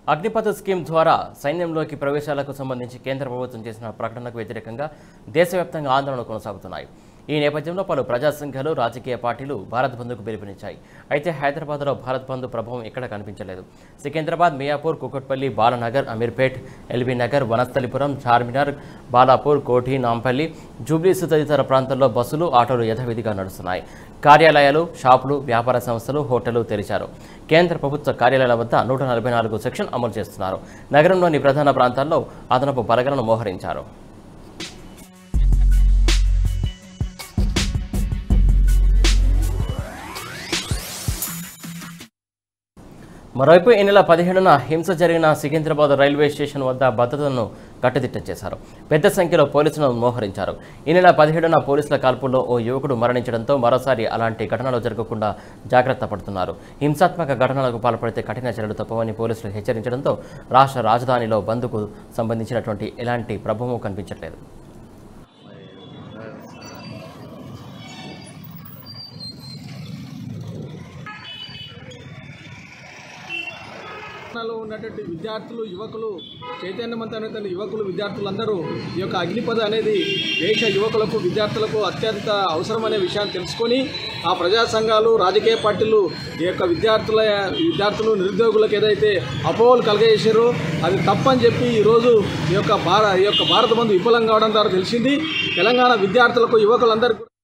Agnipath scheme ద్వారా సైన్యంలోకి ప్రవేశాలకు సంబంధించి కేంద్ర ప్రభుత్వం చేసిన ప్రకటనకు వ్యతిరేకంగా దేశవ్యాప్తంగా ఆందోళనలు కొనసాగుతున్నాయి ఈ నేపథ్యంలో పలు ప్రజా సంఘాలు రాజకీయ పార్టీలు భారత్ బంద్కు పిలుపునిచ్చాయి అయితే హైదరాబాద్లో భారత్ బంద్ ప్రభావం ఎక్కడ కనిపించలేదు సికింద్రాబాద్ మియాపూర్ కుకట్పల్లి బాలనగర్ అమీర్పేట్ ఎల్బీ నగర్ వనస్థలిపురం చార్మినార్ బాలాపూర్ కోఠి నాంపల్లి జూబ్లీస్ తదితర ప్రాంతాల్లో బస్సులు ఆటోలు యథావిధిగా నడుస్తున్నాయి కార్యాలయాలు షాపులు వ్యాపార సంస్థలు హోటళ్లు తెరిచారు కేంద్ర ప్రభుత్వ కార్యాలయాల వద్ద నూట నలభై నాలుగు సెక్షన్ అమలు చేస్తున్నారు నగరంలోని ప్రధాన ప్రాంతాల్లో అదనపు బలగలను మోహరించారు మరోవైపు ఈ నెల పదిహేడున హింస జరిగిన సికింద్రాబాద్ రైల్వే స్టేషన్ వద్ద భద్రతను కట్టుదిట్టం చేశారు పెద్ద సంఖ్యలో పోలీసులను మోహరించారు ఈ నెల పదిహేడున పోలీసుల కాల్పుల్లో ఓ యువకుడు మరణించడంతో మరోసారి అలాంటి ఘటనలు జరగకుండా జాగ్రత్త పడుతున్నారు హింసాత్మక ఘటనలకు పాల్పడితే కఠిన చర్యలు తప్పవని పోలీసులు హెచ్చరించడంతో రాష్ట్ర రాజధానిలో బంద్కు సంబంధించినటువంటి ఎలాంటి ప్రభావం కనిపించట్లేదు తెలంగాణలో ఉన్నటువంటి విద్యార్థులు యువకులు చైతన్యవంతమైనటువంటి యువకులు విద్యార్థులందరూ ఈ యొక్క అగ్నిపథ అనేది దేశ యువకులకు విద్యార్థులకు అత్యంత అవసరమనే విషయాన్ని తెలుసుకొని ఆ ప్రజా సంఘాలు రాజకీయ పార్టీలు ఈ యొక్క విద్యార్థుల విద్యార్థులు నిరుద్యోగులకు ఏదైతే అపోహలు కలగజేశారో అది తప్పని చెప్పి ఈరోజు ఈ యొక్క భార ఈ యొక్క భారత బంధు విఫలం కావడం ద్వారా తెలిసింది తెలంగాణ విద్యార్థులకు యువకులందరికీ